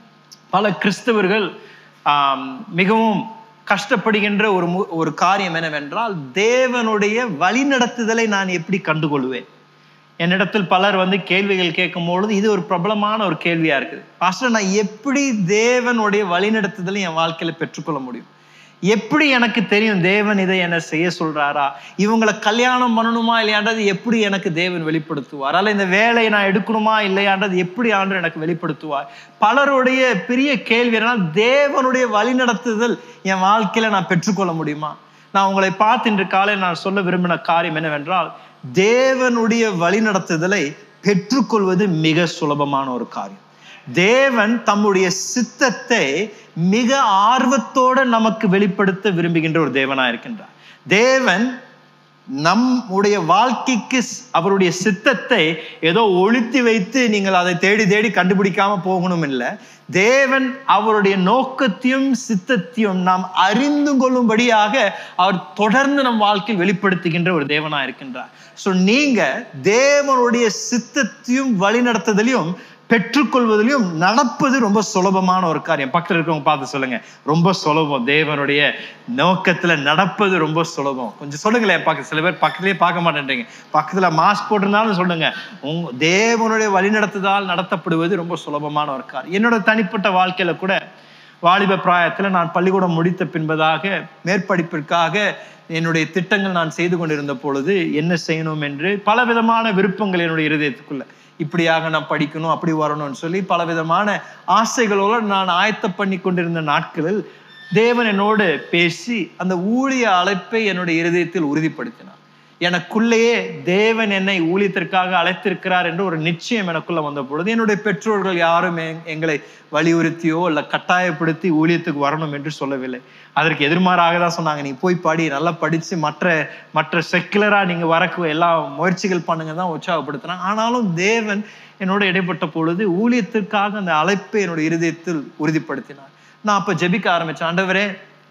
S3: பல கிறிஸ்தவர்கள் ஆம், மிகவும் கஷ்டப்படுகின்ற ஒரு மு- ஒரு காரியம் என்னவென்றால் தேவனுடைய வழிநடத்துதலை நான் எப்படி கண்டுகொள்வேன் என்னிடத்தில் பலர் வந்து கேள்விகள் கேட்கும் பொழுது இது ஒரு பிரபலமான ஒரு கேள்வியா இருக்குது பாஸ்டர் நான் எப்படி தேவனுடைய வழிநடத்துதலை என் வாழ்க்கையில பெற்றுக்கொள்ள முடியும் எப்படி எனக்கு தெரியும் தேவன் இதை என்ன செய்ய சொல்றாரா இவங்களை கல்யாணம் பண்ணணுமா இல்லையான்றது எப்படி எனக்கு தேவன் வெளிப்படுத்துவார் அல்ல இந்த வேலையை நான் எடுக்கணுமா இல்லையான்றது எப்படி ஆண்டு எனக்கு வெளிப்படுத்துவார் பலருடைய பெரிய கேள்வி என்னன்னா தேவனுடைய வழிநடத்துதல் என் வாழ்க்கையில நான் பெற்றுக்கொள்ள முடியுமா நான் உங்களை பார்த்து இன்று காலை நான் சொல்ல விரும்பின காரியம் என்னவென்றால் தேவனுடைய வழிநடத்துதலை பெற்றுக்கொள்வது மிக சுலபமான ஒரு காரியம் தேவன் தம்முடைய சித்தத்தை மிக ஆர்வத்தோட நமக்கு வெளிப்படுத்த விரும்புகின்ற ஒரு தேவனா இருக்கின்றார் தேவன் நம்முடைய வாழ்க்கைக்கு ஸ்- அவருடைய சித்தத்தை ஏதோ ஒழித்து வைத்து நீங்கள் அதை தேடி தேடி கண்டுபிடிக்காம போகணும் இல்லை தேவன் அவருடைய நோக்கத்தையும் சித்தத்தையும் நாம் அறிந்து கொள்ளும்படியாக அவர் தொடர்ந்து நம் வாழ்க்கையில் வெளிப்படுத்துகின்ற ஒரு தேவனா இருக்கின்றார் ஸோ நீங்க தேவனுடைய சித்தத்தையும் வழிநடத்துதலையும் பெற்றுக்கொள்வதிலையும் நடப்பது ரொம்ப சுலபமான ஒரு காரியம் பக்கத்துல இருக்கவங்க பார்த்து சொல்லுங்க ரொம்ப சுலபம் தேவனுடைய நோக்கத்துல நடப்பது ரொம்ப சுலபம் கொஞ்சம் சொல்லுங்களேன் பக்க சில பேர் பக்கத்துலயே பார்க்க மாட்டேன்றீங்க பக்கத்துல மாஸ்க் போட்டிருந்தாலும் சொல்லுங்க உங்க தேவனுடைய வழிநடத்துதலால் நடத்தப்படுவது ரொம்ப சுலபமான ஒரு காரியம் என்னோட தனிப்பட்ட வாழ்க்கையில கூட வாலிப பிராயத்துல நான் பள்ளிக்கூடம் முடித்த பின்பதாக மேற்படிப்பிற்காக என்னுடைய திட்டங்கள் நான் செய்து கொண்டிருந்த பொழுது என்ன செய்யணும் என்று பல விதமான விருப்பங்கள் என்னுடைய இருதயத்துக்குள்ள இப்படியாக நான் படிக்கணும் அப்படி வரணும்னு சொல்லி பல விதமான ஆசைகளோடு நான் ஆயத்த பண்ணி கொண்டிருந்த நாட்களில் தேவன் என்னோடு பேசி அந்த ஊழிய அழைப்பை என்னுடைய இருதயத்தில் உறுதிப்படுத்தினார் எனக்குள்ளேயே தேவன் என்னை ஊழியத்திற்காக அழைத்திருக்கிறார் என்று ஒரு நிச்சயம் எனக்குள்ள வந்த பொழுது என்னுடைய பெற்றோர்கள் யாரும் எங்- எங்களை வலியுறுத்தியோ இல்ல கட்டாயப்படுத்தி ஊழியத்துக்கு வரணும் என்று சொல்லவில்லை அதற்கு எதிர்மாறாக தான் சொன்னாங்க நீ போய் படி நல்லா படிச்சு மற்ற மற்ற செக்குலரா நீங்க வரக்கு எல்லா முயற்சிகள் பண்ணுங்க தான் உற்சாகப்படுத்தினாங்க ஆனாலும் தேவன் என்னோட இடைப்பட்ட பொழுது ஊழியத்திற்காக அந்த அழைப்பை என்னுடைய இருதயத்தில் உறுதிப்படுத்தினார் நான் அப்ப ஜெபிக்க ஆரம்பிச்சேன் ஆண்டவரே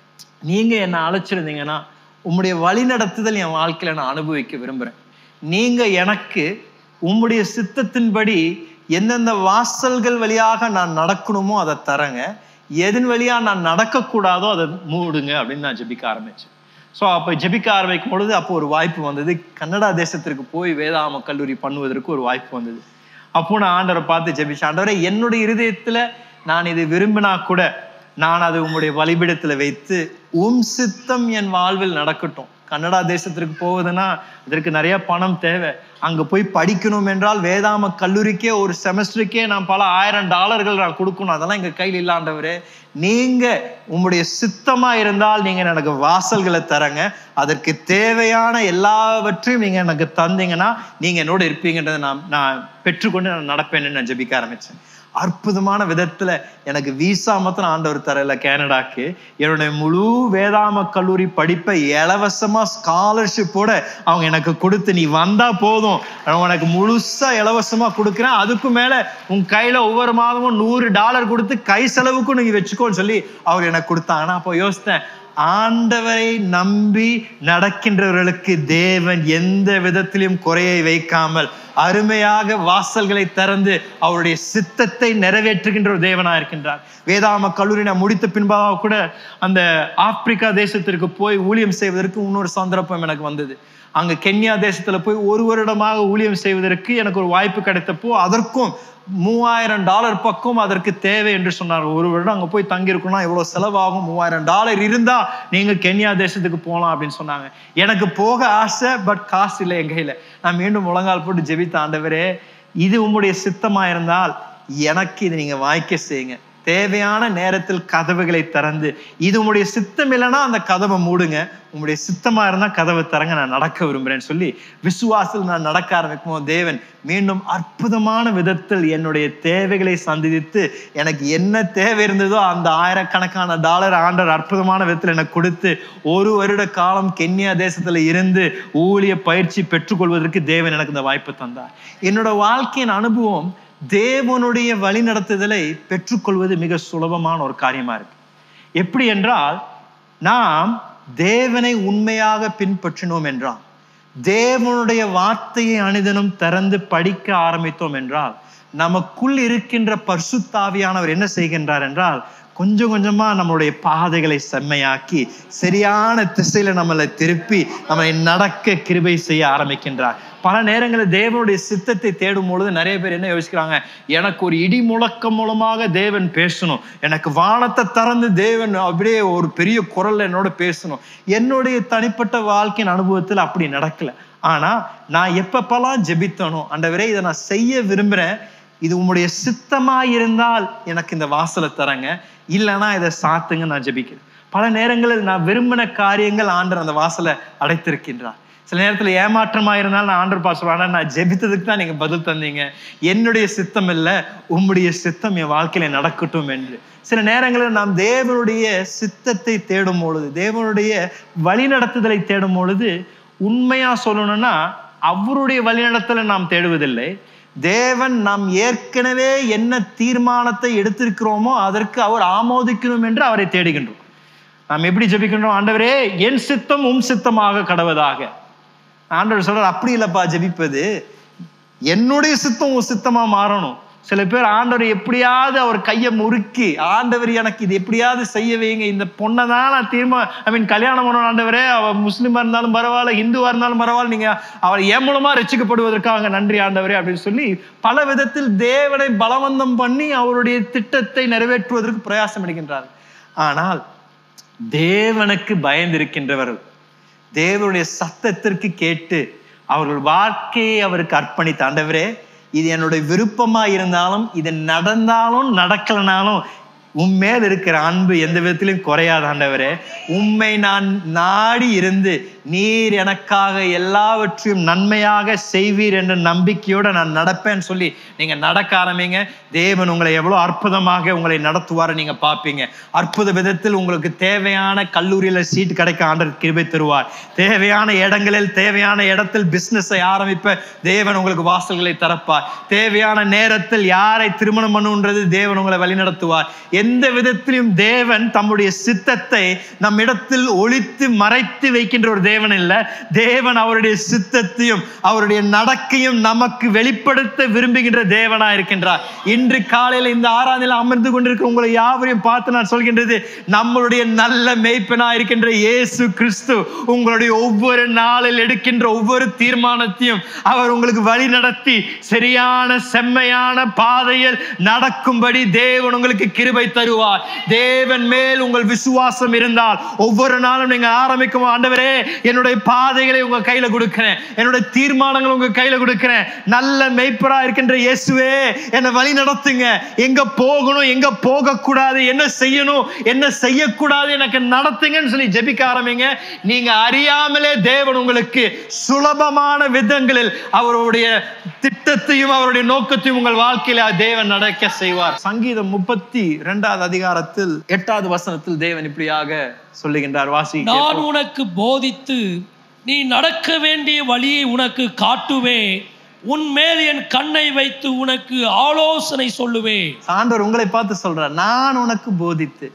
S3: நீங்க என்னை அழைச்சிருந்தீங்கன்னா உம்முடைய வழிநடத்துதல் என் வாழ்க்கையில நான் அனுபவிக்க விரும்புறேன் நீங்க எனக்கு உம்முடைய சித்தத்தின்படி எந்தெந்த வாசல்கள் வழியாக நான் நடக்கணுமோ அதை தரங்க எதன் வழியா நான் நடக்கக்கூடாதோ அதை மூடுங்க அப்படின்னு நான் ஜெபிக்க ஆரம்பிச்சேன் ஸோ அப்போ ஜெபிக்க ஆரம்பிக்கும் பொழுது அப்போ ஒரு வாய்ப்பு வந்தது கன்னடா தேசத்திற்கு போய் வேதாம கல்லூரி பண்ணுவதற்கு ஒரு வாய்ப்பு வந்தது அப்போ நான் ஆண்டவரை பார்த்து ஜெபிச்சேன் ஆண்டவரே என்னுடைய இருதயத்துல நான் இது விரும்பினா கூட நான் அதை உம்முடைய பலிபீடத்துல வைத்து உம் சித்தம் என் வாழ்வில் நடக்கட்டும் கன்னடா தேசத்திற்கு போவதுன்னா அதற்கு நிறைய பணம் தேவை அங்க போய் படிக்கணும் என்றால் வேதாம கல்லூரிக்கே ஒரு செமஸ்டருக்கே நான் பல ஆயிரம் டாலர்கள் நான் கொடுக்கணும் அதெல்லாம் எங்க கையில் இல்லாண்டவரே நீங்க உம்முடைய சித்தமா இருந்தால் நீங்க எனக்கு வாசல்களை தரங்க அதற்கு தேவையான எல்லாவற்றையும் நீங்க எனக்கு தந்தீங்கன்னா நீங்க என்னோட இருப்பீங்கன்றதை நான் நான் பெற்றுக்கொண்டு நான் நடப்பேன்னு நான் ஜெபிக்க ஆரம்பிச்சேன் அற்புதமான விதத்துல எனக்கு விசா மாத்திரம் ஆண்டவர் தரல கனடாக்கு என்னுடைய முழு வேதாம கல்லூரி படிப்பை இலவசமா ஸ்காலர்ஷிப்போட அவங்க எனக்கு கொடுத்து நீ வந்தா போதும் நான் உனக்கு முழுசா இலவசமா கொடுக்குறேன் அதுக்கும் மேல உன் கையில ஒவ்வொரு மாதமும் நூறு டாலர் கொடுத்து கை செலவுக்கும் நீங்க வச்சுக்கோன்னு சொல்லி அவர் எனக்கு கொடுத்தாங்க அப்போ யோசித்தேன் ஆண்டவரை நம்பி நடக்கின்றவர்களுக்கு தேவன் எந்த விதத்திலும் குறையை வைக்காமல் அருமையாக வாசல்களை திறந்து அவருடைய சித்தத்தை நிறைவேற்றுகின்ற ஒரு தேவனா இருக்கின்றார் வேதாம கல்லூரி நான் முடித்த பின்பாக கூட அந்த ஆப்பிரிக்கா தேசத்திற்கு போய் ஊழியம் செய்வதற்கு இன்னொரு சந்தர்ப்பம் எனக்கு வந்தது அங்க கென்யா தேசத்துல போய் ஒரு வருடமாக ஊழியம் செய்வதற்கு எனக்கு ஒரு வாய்ப்பு கிடைத்தப்போ அதற்கும் மூவாயிரம் டாலர் பக்கம் அதற்கு தேவை என்று சொன்னார் ஒரு வருடம் அங்க போய் தங்கி இருக்கணும்னா எவ்வளவு செலவாகும் மூவாயிரம் டாலர் இருந்தா நீங்க கென்யா தேசத்துக்கு போகலாம் அப்படின்னு சொன்னாங்க எனக்கு போக ஆசை பட் காசு இல்லை என் கையில நான் மீண்டும் முழங்கால் போட்டு ஜெபித்த ஆண்டவரே இது உம்முடைய சித்தமா இருந்தால் எனக்கு இது நீங்க வாய்க்க செய்யுங்க தேவையான நேரத்தில் கதவுகளை திறந்து இது உம்முடைய சித்தம் இல்லைன்னா அந்த கதவை மூடுங்க உம்முடைய சித்தமா இருந்தா கதவை திறங்க நான் நடக்க விரும்புறேன்னு சொல்லி விசுவாசத்தில் நான் நடக்க ஆரம்பிக்கும் போது தேவன் மீண்டும் அற்புதமான விதத்தில் என்னுடைய தேவைகளை சந்தித்து எனக்கு என்ன தேவை இருந்ததோ அந்த ஆயிரக்கணக்கான டாலர் ஆண்டர் அற்புதமான விதத்தில் எனக்கு கொடுத்து ஒரு வருட காலம் கென்யா தேசத்துல இருந்து ஊழிய பயிற்சி பெற்றுக்கொள்வதற்கு தேவன் எனக்கு இந்த வாய்ப்பு தந்தார் என்னோட வாழ்க்கையின் அனுபவம் தேவனுடைய வழிநடத்துதலை பெற்றுக்கொள்வது மிக சுலபமான ஒரு காரியமா இருக்கு எப்படி என்றால் நாம் தேவனை உண்மையாக பின்பற்றினோம் என்றால் தேவனுடைய வார்த்தையை அனிதனும் திறந்து படிக்க ஆரம்பித்தோம் என்றால் நமக்குள் இருக்கின்ற பரிசுத்தாவியானவர் என்ன செய்கின்றார் என்றால் கொஞ்சம் கொஞ்சமா நம்மளுடைய பாதைகளை செம்மையாக்கி சரியான திசையில நம்மளை திருப்பி நம்மளை நடக்க கிருபை செய்ய ஆரம்பிக்கின்றார் பல நேரங்களில் தேவனுடைய சித்தத்தை தேடும் பொழுது நிறைய பேர் என்ன யோசிக்கிறாங்க எனக்கு ஒரு இடி முழக்கம் மூலமாக தேவன் பேசணும் எனக்கு வானத்தை திறந்து தேவன் அப்படியே ஒரு பெரிய குரல்ல என்னோட பேசணும் என்னுடைய தனிப்பட்ட வாழ்க்கையின் அனுபவத்தில் அப்படி நடக்கல ஆனா நான் எப்பப்பெல்லாம் ஜெபித்தனோ ஆண்டவரே இதை நான் செய்ய விரும்புறேன் இது உம்முடைய சித்தமா இருந்தால் எனக்கு இந்த வாசலை தரங்க இல்லைன்னா இதை சாத்துங்க நான் ஜெபிக்கிறேன் பல நேரங்களில் நான் விரும்பின காரியங்கள் ஆண்டர் அந்த வாசலை அடைத்திருக்கின்றார் சில நேரத்துல ஏமாற்றமா இருந்தாலும் நான் ஆண்டர் பாசுவானா நான் ஜெபித்ததுக்கு தான் நீங்க பதில் தந்தீங்க என்னுடைய சித்தம் இல்லை உம்முடைய சித்தம் என் வாழ்க்கையில நடக்கட்டும் என்று சில நேரங்களில் நாம் தேவனுடைய சித்தத்தை தேடும் பொழுது தேவனுடைய வழிநடத்துதலை தேடும் பொழுது உண்மையா சொல்லணும்னா அவருடைய வழிநடத்தலை நாம் தேடுவதில்லை தேவன் நாம் ஏற்கனவே என்ன தீர்மானத்தை எடுத்திருக்கிறோமோ அதற்கு அவர் ஆமோதிக்கணும் என்று அவரை தேடுகின்றோம் நாம் எப்படி ஜெபிக்கின்றோம் ஆண்டவரே என் சித்தம் உம் சித்தமாக கடவதாக ஆண்டவர் சொல்றார் அப்படி இல்லப்பா ஜெபிப்பது என்னுடைய சித்தம் உன் சித்தமா மாறணும் சில பேர் ஆண்டவர் எப்படியாவது அவர் கையை முறுக்கி ஆண்டவர் எனக்கு இது எப்படியாவது செய்ய வைங்க இந்த பொண்ணை தான் நான் தீர்மா ஐ மீன் கல்யாணம் பண்ணணும் ஆண்டவரே அவ முஸ்லீமா இருந்தாலும் பரவாயில்ல இந்துவா இருந்தாலும் பரவாயில்ல நீங்க அவர் என் மூலமா ரசிக்கப்படுவதற்காக நன்றி ஆண்டவரே அப்படின்னு சொல்லி பல விதத்தில் தேவனை பலவந்தம் பண்ணி அவருடைய திட்டத்தை நிறைவேற்றுவதற்கு பிரயாசம் எடுக்கின்றார் ஆனால் தேவனுக்கு பயந்திருக்கின்றவர்கள் தேவனுடைய சத்தத்திற்கு கேட்டு அவர்கள் வாழ்க்கையை அவருக்கு அர்ப்பணித்த ஆண்டவரே இது என்னுடைய விருப்பமா இருந்தாலும் இது நடந்தாலும் நடக்கலனாலும் உம்மேல் இருக்கிற அன்பு எந்த விதத்திலும் குறையாத ஆண்டவரே உம்மை நான் நாடி இருந்து நீர் எனக்காக எல்லாவற்றையும் நன்மையாக செய்வீர் என்ற நம்பிக்கையோட நான் நடப்பேன்னு சொல்லி நீங்க நடக்க ஆரம்பிங்க தேவன் உங்களை எவ்வளவு அற்புதமாக உங்களை நடத்துவார் நீங்க பார்ப்பீங்க அற்புத விதத்தில் உங்களுக்கு தேவையான கல்லூரியில சீட் கிடைக்க ஆண்டவர் கிருபை தருவார் தேவையான இடங்களில் தேவையான இடத்தில் பிசினஸை ஆரம்பிப்ப தேவன் உங்களுக்கு வாசல்களை திறப்பார் தேவையான நேரத்தில் யாரை திருமணம் பண்ணுன்றது தேவன் உங்களை வழிநடத்துவார் எந்த விதத்திலும் தேவன் தம்முடைய சித்தத்தை நம் இடத்தில் ஒளித்து மறைத்து வைக்கின்ற ஒரு தேவன் இல்ல தேவன் அவருடைய சித்தத்தையும் அவருடைய நடக்கையும் நமக்கு வெளிப்படுத்த விரும்புகின்ற தேவனா இருக்கின்றார் இன்று காலையில் இந்த ஆறாந்தில் அமர்ந்து கொண்டிருக்கிற உங்களை யாவரையும் பார்த்து நான் சொல்கின்றது நம்மளுடைய நல்ல மேய்ப்பனா இருக்கின்ற இயேசு கிறிஸ்து உங்களுடைய ஒவ்வொரு நாளில் எடுக்கின்ற ஒவ்வொரு தீர்மானத்தையும் அவர் உங்களுக்கு வழி நடத்தி சரியான செம்மையான பாதையில் நடக்கும்படி தேவன் உங்களுக்கு கிருபை தருவார் தேவன் மேல் உங்கள் விசுவாசம் இருந்தால் ஒவ்வொரு நாளும் நீங்க ஆரம்பிக்கும் ஆண்டவரே என்னுடைய பாதைகளை உங்க கையில கொடுக்கிறேன் என்னுடைய தீர்மானங்கள் உங்க கையில கொடுக்கிறேன் நல்ல மெய்ப்பரா இருக்கின்ற இயேசுவே என்னை வழி நடத்துங்க எங்க போகணும் எங்க போக கூடாது என்ன செய்யணும் என்ன செய்யக்கூடாது எனக்கு நடத்துங்கன்னு சொல்லி ஜெபிக்க ஆரம்பிங்க நீங்க அறியாமலே தேவன் உங்களுக்கு சுலபமான விதங்களில் அவருடைய திட்டத்தையும் அவருடைய நோக்கத்தையும் உங்கள் வாழ்க்கையில தேவன் நடக்க செய்வார் சங்கீதம் முப்பத்தி இரண்டாவது அதிகாரத்தில் எட்டாவது வசனத்தில் தேவன் இப்படியாக சொல்லுகின்றார் வாசி
S2: நான் உனக்கு போதித்து நீ நடக்க வேண்டிய வழியை உனக்கு காட்டுவேன் உன் மேல் என் கண்ணை வைத்து உனக்கு ஆலோசனை சொல்லுவேன்
S3: ஆண்டவர் உங்களை பார்த்து சொல்றார் நான் உனக்கு போதித்து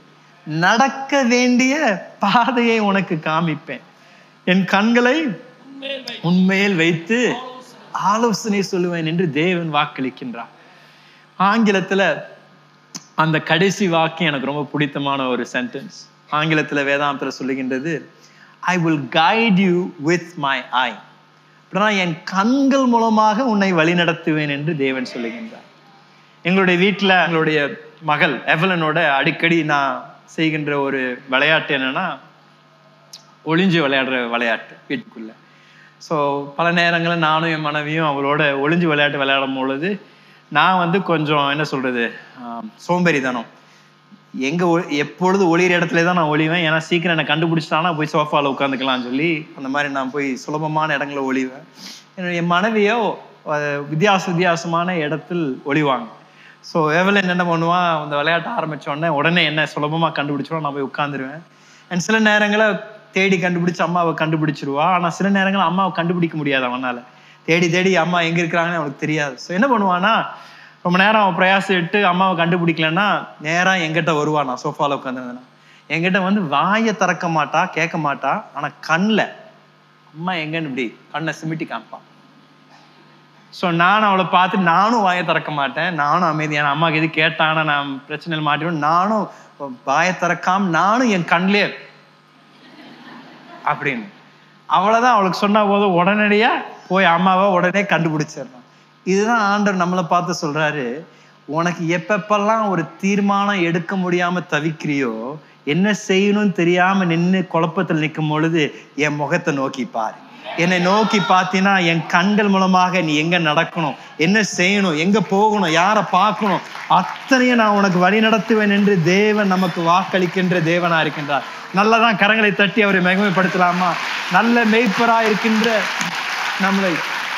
S3: நடக்க வேண்டிய பாதையை உனக்கு காமிப்பேன் என் கண்களை
S2: உன்மேல் வை-
S3: உண்மையில் வைத்து ஆலோசனை சொல்லுவேன் என்று தேவன் வாக்களிக்கின்றார் ஆங்கிலத்துல அந்த கடைசி வாக்கியம் எனக்கு ரொம்ப பிடித்தமான ஒரு சென்டென்ஸ் ஆங்கிலத்துல வேதாந்தத்துல சொல்லுகின்றது I will guide you with my eye அப்படின்னா என் கண்கள் மூலமாக உன்னை வழிநடத்துவேன் என்று தேவன் சொல்லுகின்றார் எங்களுடைய வீட்டில் எங்களுடைய மகள் எவலனோட அடிக்கடி நான் செய்கின்ற ஒரு விளையாட்டு என்னன்னா ஒளிஞ்சு விளையாடுற விளையாட்டு வீட்டுக்குள்ள ஸோ பல நேரங்களில் நானும் என் மனைவியும் அவளோட ஒளிஞ்சு விளையாட்டு விளையாடும் பொழுது நான் வந்து கொஞ்சம் என்ன சொல்றது ஆம், சோம்பேறித்தனம் எங்க ஒ- எப்பொழுது ஒளியிற இடத்துல தான் நான் ஒளிவேன் ஏன்னா சீக்கிரம் என்னை கண்டுபிடிச்சிட்டானா போய் சோஃபால உட்காந்துக்கலாம்னு சொல்லி அந்த மாதிரி நான் போய் சுலபமான இடங்களை ஒளிவேன் என்னுடைய மனைவியோ அஹ், வித்தியாச வித்தியாசமான இடத்தில் ஒளிவாங்க ஸோ எவலன் என்ன பண்ணுவான் அந்த விளையாட்ட ஆரம்பிச்ச உடனே உடனே என்ன சுலபமாக கண்டுபிடிச்சிருவா நான் போய் உட்காந்துருவேன் அண்ட் சில நேரங்களில் தேடி கண்டுபிடிச்சு அம்மாவை கண்டுபிடிச்சிருவா ஆனால் சில நேரங்களில் அம்மாவை கண்டுபிடிக்க முடியாது அவனால தேடி தேடி அம்மா எங்க இருக்கிறாங்கன்னு அவனுக்கு தெரியாது ஸோ என்ன பண்ணுவானா ரொம்ப நேரம் அவன் பிரயாசம் இட்டு அம்மாவை கண்டுபிடிக்கலன்னா நேரா என்கிட்ட வருவா நான் சோஃபால உட்காந்துருந்தேன்னா என்கிட்ட வந்து வாயை திறக்க மாட்டா கேட்க மாட்டா ஆனா கண்ணில் அம்மா எங்கன்னு இப்படி கண்ணை சிமிட்டி காமிப்பான் ஸோ நான் அவளை பார்த்து நானும் வாயை திறக்க மாட்டேன் நானும் அமைதியான அம்மாக்கு எது கேட்டானா நான் பிரச்சனையில் மாட்டிடுவேன் நானும் வாயை திறக்காம நானும் என் கண்ணிலே அப்படின்னு அவ்வளவுதான் அவளுக்கு சொன்ன போது உடனடியா போய் அம்மாவை உடனே கண்டுபிடிச்சிடலாம் இதுதான் ஆண்டவர் நம்மளை பார்த்து சொல்றாரு உனக்கு எப்பப்பெல்லாம் ஒரு தீர்மானம் எடுக்க முடியாம தவிக்கிறியோ என்ன செய்யணும்னு தெரியாம நின்று குழப்பத்தில் நிற்கும் பொழுது என் முகத்தை நோக்கி பாரு என்னை நோக்கி பார்த்தீங்கன்னா என் கண்கள் மூலமாக நீ எங்க நடக்கணும் என்ன செய்யணும் எங்க போகணும் யாரை பார்க்கணும் அத்தனையும் நான் உனக்கு வழி நடத்துவேன் என்று தேவன் நமக்கு வாக்களிக்கின்ற தேவனா இருக்கின்றார் நல்லதான் கரங்களை தட்டி அவரை மகிமைப்படுத்தலாமா நல்ல மெய்ப்பரா இருக்கின்ற நம்மளை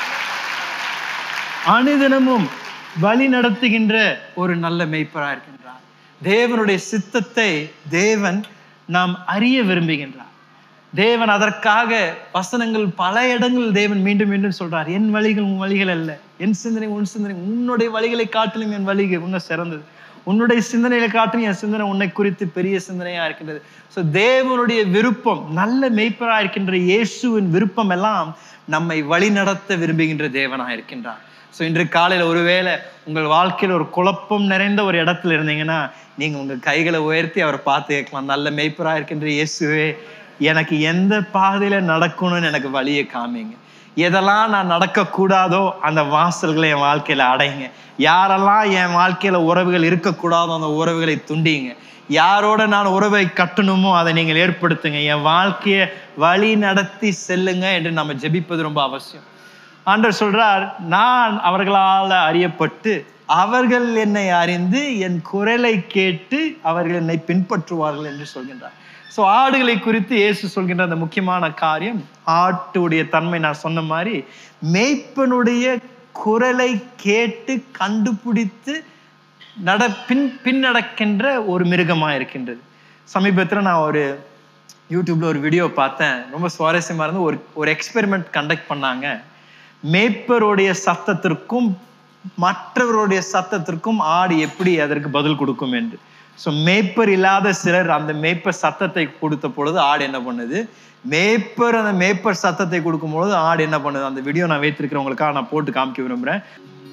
S3: அனுதினமும் வழி நடத்துகின்ற ஒரு நல்ல மெய்ப்பரா இருக்கின்றார் தேவனுடைய சித்தத்தை தேவன் நாம் அறிய விரும்புகின்றார் தேவன் அதற்காக வசனங்கள் பல இடங்கள் தேவன் மீண்டும் மீண்டும் சொல்றார் என் வழிகள் உன் வழிகள் அல்ல என் சிந்தனை உன் சிந்தனை உன்னுடைய வழிகளை காட்டிலும் என் வழிகள் உன்னை சிறந்தது உன்னுடைய சிந்தனைகளை காட்டிலும் என் சிந்தனை உன்னை குறித்து பெரிய சிந்தனையா இருக்கின்றது ஸோ தேவனுடைய விருப்பம் நல்ல மெய்ப்பரா இருக்கின்ற இயேசுவின் விருப்பம் எல்லாம் நம்மை வழிநடத்த விரும்புகின்ற தேவனா இருக்கின்றார் ஸோ இன்று காலையில் ஒருவேளை உங்கள் வாழ்க்கையில் ஒரு குழப்பம் நிறைந்த ஒரு இடத்துல இருந்தீங்கன்னா நீங்க உங்க கைகளை உயர்த்தி அவரை பார்த்து கேட்கலாம் நல்ல மெய்ப்பரா இருக்கின்ற இயேசுவே எனக்கு எந்த பாதையில நடக்கணும்னு எனக்கு வழியை காமிங்க எதெல்லாம் நான் நடக்கக்கூடாதோ அந்த வாசல்களை என் வாழ்க்கையில அடைங்க யாரெல்லாம் என் வாழ்க்கையில உறவுகள் இருக்கக்கூடாதோ அந்த உறவுகளை துண்டிங்க யாரோட நான் உறவை கட்டணுமோ அதை நீங்கள் ஏற்படுத்துங்க என் வாழ்க்கையை வழி நடத்தி செல்லுங்க என்று நம்ம ஜெபிப்பது ரொம்ப அவசியம் ஆண்டவர் சொல்றார் நான் அவர்களால் அறியப்பட்டு அவர்கள் என்னை அறிந்து என் குரலை கேட்டு அவர்கள் என்னை பின்பற்றுவார்கள் என்று சொல்கின்றார் ஸோ ஆடுகளை குறித்து இயேசு சொல்கின்ற அந்த முக்கியமான காரியம் ஆட்டுடைய தன்மை நான் சொன்ன மாதிரி மேய்ப்பனுடைய குரலை கேட்டு கண்டுபிடித்து நட பின் பின்னடக்கின்ற ஒரு மிருகமாக இருக்கின்றது சமீபத்தில் நான் ஒரு யூடியூப்ல ஒரு வீடியோ பார்த்தேன் ரொம்ப சுவாரஸ்யமா இருந்து ஒரு ஒரு எக்ஸ்பெரிமெண்ட் கண்டக்ட் பண்ணாங்க மேய்ப்பருடைய சத்தத்திற்கும் மற்றவருடைய சத்தத்திற்கும் ஆடு எப்படி அதற்கு பதில் கொடுக்கும் என்று ஸோ மேய்ப்பர் இல்லாத சிலர் அந்த மேய்ப்பர் சத்தத்தை கொடுத்த பொழுது ஆடு என்ன பண்ணுது மேய்ப்பர் அந்த மேய்ப்பர் சத்தத்தை கொடுக்கும் பொழுது ஆடு என்ன பண்ணுது அந்த வீடியோ நான் வைத்திருக்கிறவங்களுக்காக நான் போட்டு காமிக்க விரும்புறேன்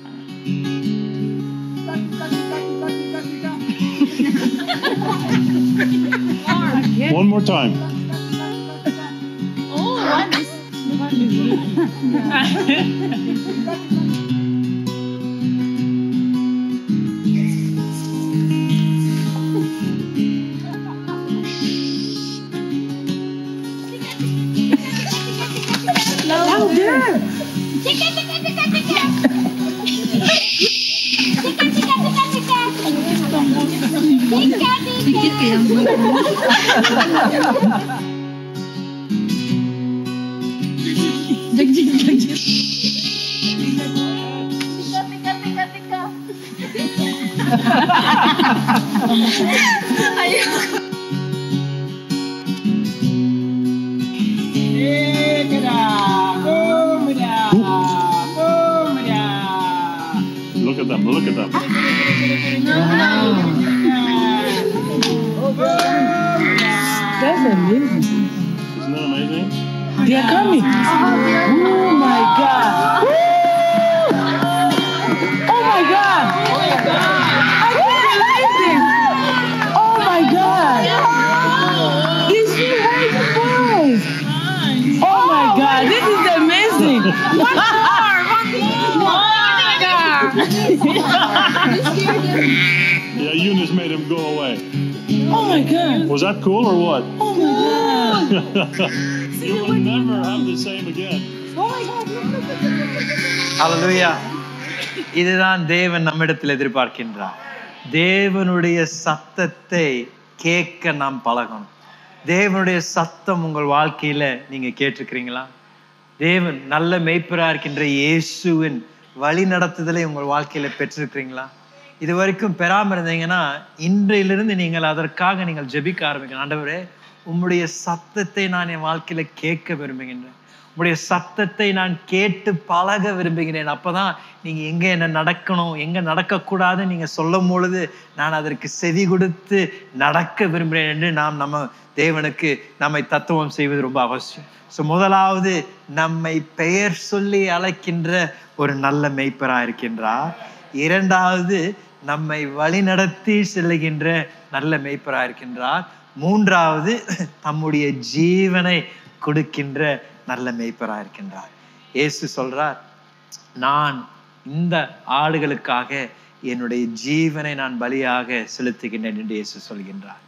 S4: One more time. Look at them. Look at them.
S5: That's amazing.
S4: Isn't that amazing?
S5: They are coming. Oh my God. Woo! Oh my God. I can't believe this. Oh my God. Is she very surprised? Oh my God. This is amazing. One more.
S4: Yeah, Eunice made him go away.
S5: Oh my God.
S4: Was that cool or what?
S5: Oh my God.
S4: You will never have the same again.
S5: Oh my God.
S3: ஹalleluya இதுதான் தேவன் நம்மிடத்தில் எதிர்பார்க்கின்றார் தேவனுடைய சத்தத்தை கேட்க நாம் பழகணும் தேவனுடைய சத்தம் உங்கள் வாழ்க்கையில நீங்க கேட்டிருக்கிறீங்களா தேவன் நல்ல மெய்ப்பரா இருக்கின்ற இயேசுவின் வழி நடத்துதலை உங்கள் வாழ்க்கையில பெற்றிருக்கிறீங்களா இது வரைக்கும் பெறாம இருந்தீங்கன்னா இன்றையிலிருந்து நீங்கள் அதற்காக நீங்கள் ஜெபிக்க ஆரம்பிக்கணும் ஆண்டவரே உம்முடைய சத்தத்தை நான் என் வாழ்க்கையில கேட்க விரும்புகின்றேன் உம்முடைய சத்தத்தை நான் கேட்டு பழக விரும்புகிறேன் அப்பதான் நீங்க எங்க என்ன நடக்கணும் எங்க நடக்கக்கூடாதுன்னு நீங்க சொல்லும் பொழுது நான் அதற்கு செவி கொடுத்து நடக்க விரும்புகிறேன் என்று நாம் நம்ம தேவனுக்கு நம்மை தத்துவம் செய்வது ரொம்ப அவசியம் ஸோ முதலாவது நம்மை பெயர் சொல்லி அழைக்கின்ற ஒரு நல்ல மெய்ப்பரா இருக்கின்றார் இரண்டாவது நம்மை வழிநடத்தி செல்லுகின்ற நல்ல மெய்ப்பரா இருக்கின்றார் மூன்றாவது தம்முடைய ஜீவனை கொடுக்கின்ற நல்ல மெய்ப்பரா இருக்கின்றார் இயேசு சொல்றார் நான் இந்த ஆடுகளுக்காக என்னுடைய ஜீவனை நான் பலியாக செலுத்துகின்றேன் என்று இயேசு சொல்கின்றார்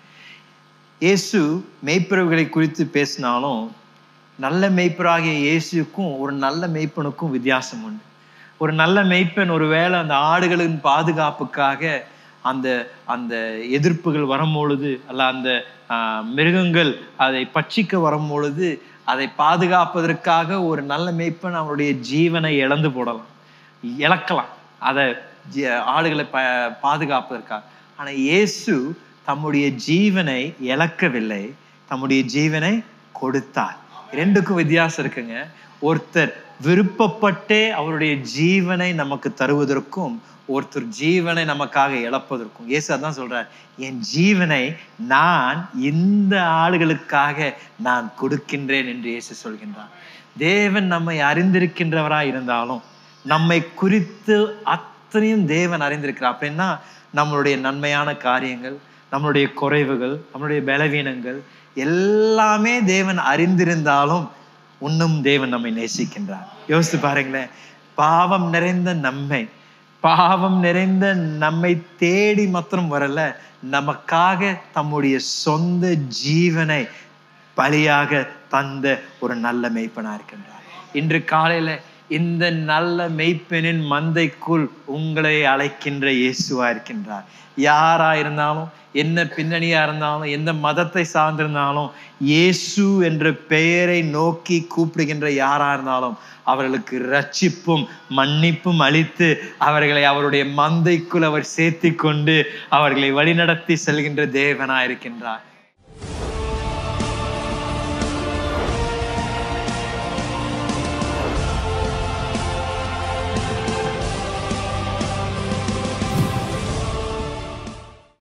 S3: இயேசு மெய்ப்பறவைகளை குறித்து பேசினாலும் நல்ல மெய்ப்பராகிய இயேசுக்கும் ஒரு நல்ல மெய்ப்பனுக்கும் வித்தியாசம் உண்டு ஒரு நல்ல மெய்ப்பன் ஒருவேளை அந்த ஆடுகளின் பாதுகாப்புக்காக அந்த அந்த எதிர்ப்புகள் வரும்பொழுது அல்ல அந்த ஆஹ், மிருகங்கள் அதை பட்சிக்க வரும்பொழுது அதை பாதுகாப்பதற்காக ஒரு நல்ல மெய்ப்பன் அவருடைய ஜீவனை இழந்து போடலாம் இழக்கலாம் அதை ஜி- ஆடுகளை ப பாதுகாப்பதற்காக ஆனா இயேசு தம்முடைய ஜீவனை இழக்கவில்லை தம்முடைய ஜீவனை கொடுத்தார் ரெண்டுக்கும் வித்தியாசம் இருக்குங்க ஒருத்தர் விருப்பப்பட்டே அவருடைய ஜீவனை நமக்கு தருவதற்கும் ஒருத்தர் ஜீவனை நமக்காக இழப்பதற்கும் இயேசு அதான் சொல்றார் என் ஜீவனை நான் இந்த ஆளுகளுக்காக நான் கொடுக்கின்றேன் என்று இயேசு சொல்கின்றார் தேவன் நம்மை அறிந்திருக்கின்றவராய் இருந்தாலும் நம்மை குறித்து அத்தனையும் தேவன் அறிந்திருக்கிறார் அப்படின்னா நம்மளுடைய நன்மையான காரியங்கள் நம்மளுடைய குறைவுகள் நம்மளுடைய பலவீனங்கள் எல்லாமே தேவன் அறிந்திருந்தாலும் இன்னும் தேவன் நம்மை நேசிக்கின்றார் யோசித்து பாருங்களேன் பாவம் நிறைந்த நம்மை பாவம் நிறைந்த நம்மை தேடி மாத்திரம் வரல நமக்காக தம்முடைய சொந்த ஜீவனை பலியாக தந்த ஒரு நல்ல மெய்ப்பனா இருக்கின்றார் இன்று காலையில இந்த நல்ல மெய்ப்பெனின் மந்தைக்குள் உங்களை அழைக்கின்ற இயேசுவா இருக்கின்றார் யாரா இருந்தாலும் என்ன பின்னணியா இருந்தாலும் எந்த மதத்தை சார்ந்திருந்தாலும் இயேசு என்ற பெயரை நோக்கி கூப்பிடுகின்ற யாரா இருந்தாலும் அவர்களுக்கு ரட்சிப்பும் மன்னிப்பும் அளித்து அவர்களை அவருடைய மந்தைக்குள் அவர் சேர்த்தி கொண்டு அவர்களை வழிநடத்தி செல்கின்ற தேவனா இருக்கின்றார்